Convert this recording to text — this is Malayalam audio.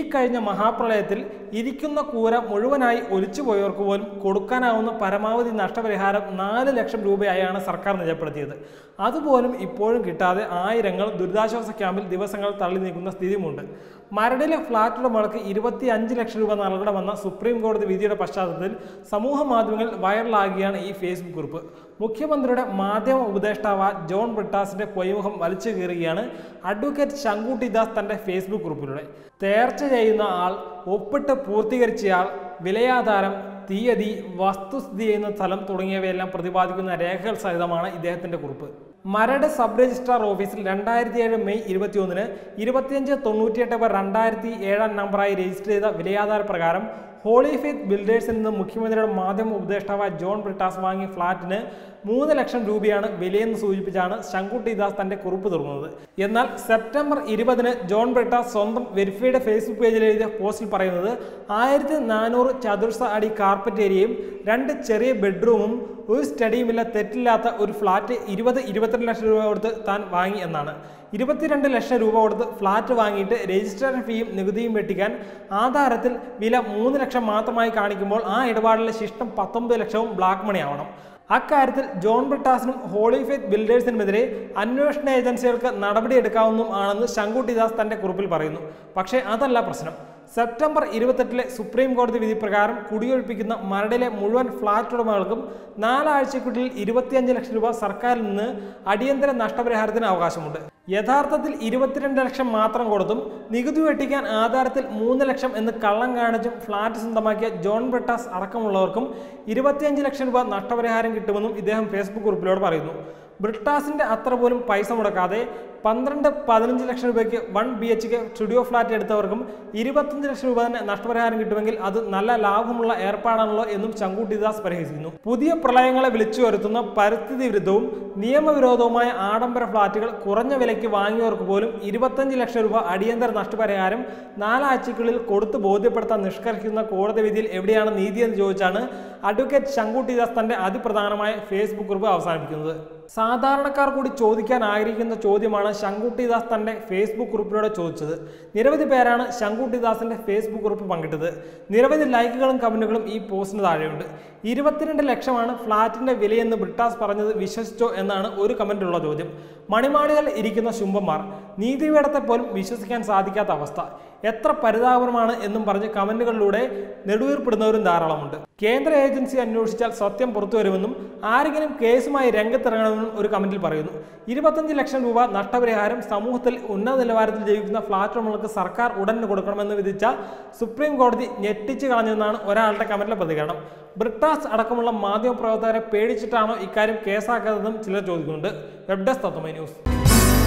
കഴിഞ്ഞ മഹാപ്രളയത്തിൽ ഇരിക്കുന്ന കൂര മുഴുവനായി ഒലിച്ചുപോയവർക്ക് പോലും കൊടുക്കാനാവുന്ന പരമാവധി നഷ്ടപരിഹാരം നാല് ലക്ഷം രൂപയായാണ് സർക്കാർ നിജപ്പെടുത്തിയത് അതുപോലും ഇപ്പോഴും കിട്ടാതെ ആയിരങ്ങൾ ദുരിതാശ്വാസ ക്യാമ്പിൽ ദിവസങ്ങൾ തള്ളി നീക്കുന്ന സ്ഥിതിയുമുണ്ട് മരടിലെ ഫ്ളാറ്റ് ഉടമകൾക്ക് ഇരുപത്തി അഞ്ച് ലക്ഷം രൂപ നൽകണമെന്ന സുപ്രീം കോടതി വിധിയുടെ പശ്ചാത്തലത്തിൽ സമൂഹ മാധ്യമങ്ങളിൽ വൈറലാകുകയാണ് ഈ ഫേസ്ബുക്ക് കുറിപ്പ് മുഖ്യമന്ത്രിയുടെ മാധ്യമ ഉപദേഷ്ടാവ് ജോൺ ബ്രിട്ടാസിന്റെ പൊയ്മുഖം വലിച്ചു കീറുകയാണ് അഡ്വക്കേറ്റ് ശങ്കുട്ടി ദാസ് തന്റെ ഫേസ്ബുക്ക് കുറിപ്പിലൂടെ തേർച്ച ചെയ്യുന്ന ആൾ ഒപ്പിട്ട് പൂർത്തീകരിച്ചയാൾ വിലയാധാരം തീയതി വസ്തുസ്ഥിതി ചെയ്യുന്ന സ്ഥലം തുടങ്ങിയവയെല്ലാം പ്രതിപാദിക്കുന്ന രേഖകൾ സഹിതമാണ് ഇദ്ദേഹത്തിന്റെ കുറിപ്പ് മരട് സബ് രജിസ്ട്രാർ ഓഫീസിൽ രണ്ടായിരത്തി ഏഴ് മെയ് ഇരുപത്തിയൊന്നിന് ഇരുപത്തിയഞ്ച് തൊണ്ണൂറ്റിയെട്ട് ബർ രണ്ടായിരത്തി ഏഴാം നമ്പറായി രജിസ്റ്റർ ചെയ്ത വിലയാധാര പ്രകാരം ഹോളി ഫെയ്ത്ത് ബിൽഡേഴ്സിൽ നിന്ന് മുഖ്യമന്ത്രിയുടെ മാധ്യമ ഉപദേഷ്ടാവായ ജോൺ ബ്രിട്ടാസ് വാങ്ങിയ ഫ്ളാറ്റിന് മൂന്ന് ലക്ഷം രൂപയാണ് വിലയെന്ന് സൂചിപ്പിച്ചാണ് ശങ്കുട്ടി ദാസ് തന്റെ കുറിപ്പ് തുടങ്ങുന്നത് എന്നാൽ സെപ്റ്റംബർ ഇരുപതിന് ജോൺ ബ്രിട്ടാസ് സ്വന്തം വെരിഫൈഡ് ഫേസ്ബുക്ക് പേജിൽ എഴുതിയ പോസ്റ്റിൽ പറയുന്നത് ആയിരത്തി നാനൂറ് ചതുർസ അടി കാർപ്പറ്റ് ഏരിയയും രണ്ട് ചെറിയ ബെഡ്റൂമും ഒരു സ്റ്റഡിയുമില്ല തെറ്റില്ലാത്ത ഒരു ഫ്ലാറ്റ് ഇരുപത് ഇരുപത്തിരണ്ട് ലക്ഷം രൂപ കൊടുത്ത് താൻ വാങ്ങി എന്നാണ് ഇരുപത്തിരണ്ട് ലക്ഷം രൂപ കൊടുത്ത് ഫ്ലാറ്റ് വാങ്ങിയിട്ട് രജിസ്ട്രേഷൻ ഫീയും നികുതിയും വെട്ടിക്കാൻ ആധാരത്തിൽ വില മൂന്ന് ലക്ഷം മാത്രമായി കാണിക്കുമ്പോൾ ആ ഇടപാടിലെ ശിഷ്ടം പത്തൊമ്പത് ലക്ഷവും ബ്ലാക്ക് മണി ആവണം അക്കാര്യത്തിൽ ജോൺ ബ്രിട്ടാസിനും ഹോളി ഫെയ്ത്ത് ബിൽഡേഴ്സിനുമെതിരെ അന്വേഷണ ഏജൻസികൾക്ക് നടപടിയെടുക്കാവുന്നതും ആണെന്ന് ശങ്കുട്ടിദാസ് തന്റെ കുറിപ്പിൽ പറയുന്നു പക്ഷേ അതല്ല പ്രശ്നം സെപ്റ്റംബർ ഇരുപത്തെട്ടിലെ സുപ്രീം കോടതി വിധി പ്രകാരം കുടിയൊഴിപ്പിക്കുന്ന മരടിലെ മുഴുവൻ ഫ്ളാറ്റ് ഉടമകൾക്കും നാലാഴ്ചയ്ക്കുള്ളിൽ ഇരുപത്തിയഞ്ച് ലക്ഷം രൂപ സർക്കാരിൽ നിന്ന് അടിയന്തര നഷ്ടപരിഹാരത്തിന് അവകാശമുണ്ട് യഥാർത്ഥത്തിൽ ഇരുപത്തിരണ്ട് ലക്ഷം മാത്രം കൊടുത്തും നികുതി വെട്ടിക്കാൻ ആധാരത്തിൽ മൂന്ന് ലക്ഷം എന്ന് കള്ളം കാണിച്ചും ഫ്ളാറ്റ് സ്വന്തമാക്കിയ ജോൺ ബ്രിട്ടാസ് അടക്കമുള്ളവർക്കും ഇരുപത്തിയഞ്ച് ലക്ഷം രൂപ നഷ്ടപരിഹാരം കിട്ടുമെന്നും ഇദ്ദേഹം ഫേസ്ബുക്ക് കുറിപ്പിലൂടെ പറയുന്നു ബ്രിട്ടാസിന്റെ അത്ര പോലും പൈസ മുടക്കാതെ പന്ത്രണ്ട് പതിനഞ്ച് ലക്ഷം രൂപയ്ക്ക് one B H K studio flat എടുത്തവർക്കും ഇരുപത്തഞ്ച് ലക്ഷം രൂപ തന്നെ നഷ്ടപരിഹാരം കിട്ടുമെങ്കിൽ അത് നല്ല ലാഭമുള്ള ഏർപ്പാടാണല്ലോ എന്നും ചങ്കുട്ടിദാസ് പരിഹസിക്കുന്നു പുതിയ പ്രളയങ്ങളെ വിളിച്ചു വരുത്തുന്ന പരിസ്ഥിതി വിരുദ്ധവും നിയമവിരോധവുമായ ആഡംബര ഫ്ളാറ്റുകൾ കുറഞ്ഞ വിലയ്ക്ക് വാങ്ങിയവർക്ക് പോലും ഇരുപത്തഞ്ച് ലക്ഷം രൂപ അടിയന്തര നഷ്ടപരിഹാരം നാലാഴ്ചയ്ക്കുള്ളിൽ കൊടുത്തു ബോധ്യപ്പെടുത്താൻ നിഷ്കർഷിക്കുന്ന കോടതി വിധിയിൽ എവിടെയാണ് നീതി എന്ന് ചോദിച്ചാണ് അഡ്വക്കേറ്റ് ശങ്കുട്ടിദാസ് തന്റെ അതിപ്രധാനമായ ഫേസ്ബുക്ക് കുറിപ്പ് അവസാനിപ്പിക്കുന്നത് സാധാരണക്കാർ കൂടി ചോദിക്കാൻ ആഗ്രഹിക്കുന്ന ചോദ്യമാണ് ശങ്കുട്ടിദാസ് തന്റെ ഫേസ്ബുക്ക് കുറിപ്പിലൂടെ ചോദിച്ചത് നിരവധി പേരാണ് ശങ്കുട്ടിദാസിന്റെ ഫേസ്ബുക്ക് കുറിപ്പ് പങ്കിട്ടത് നിരവധി ലൈക്കുകളും കമന്റുകളും ഈ പോസ്റ്റിന് താഴെയുണ്ട് ഇരുപത്തിരണ്ട് ലക്ഷമാണ് ഫ്ളാറ്റിന്റെ വിലയെന്ന് ബ്രിട്ടാസ് പറഞ്ഞത് വിശ്വസിച്ചോ എന്നാണ് ഒരു കമന്റിലുള്ള ചോദ്യം മണിമാളികൾ ഇരിക്കുന്ന ശുംഭന്മാർ നീതിപീഠത്തെ പോലും വിശ്വസിക്കാൻ സാധിക്കാത്ത അവസ്ഥ എത്ര പരിതാപകരമാണ് എന്നും പറഞ്ഞ് കമന്റുകളിലൂടെ നെടുവീർപ്പെടുന്നവരും ധാരാളമുണ്ട് കേന്ദ്ര ഏജൻസി അന്വേഷിച്ചാൽ സത്യം പുറത്തു വരുമെന്നും ആരെങ്കിലും കേസുമായി രംഗത്തിറങ്ങണമെന്നും ഒരു കമന്റിൽ പറയുന്നു ഇരുപത്തഞ്ച് ലക്ഷം രൂപ നഷ്ടപരിഹാരം സമൂഹത്തിൽ ഉന്നത നിലവാരത്തിൽ ജീവിക്കുന്ന ഫ്ളാറ്റ് ഉടമകൾക്ക് സർക്കാർ ഉടൻ കൊടുക്കണമെന്ന് വിധിച്ച സുപ്രീം കോടതി ഞെട്ടിച്ചു കളഞ്ഞെന്നാണ് ഒരാളുടെ കമന്റിലെ പ്രതികരണം ബ്രിട്ടാസ് അടക്കമുള്ള മാധ്യമപ്രവർത്തകരെ പേടിച്ചിട്ടാണോ ഇക്കാര്യം കേസാക്കാത്തതെന്നും ചിലർ ചോദിക്കുന്നുണ്ട് വെബ് ഡെസ്ക് തത്വമൈ ന്യൂസ്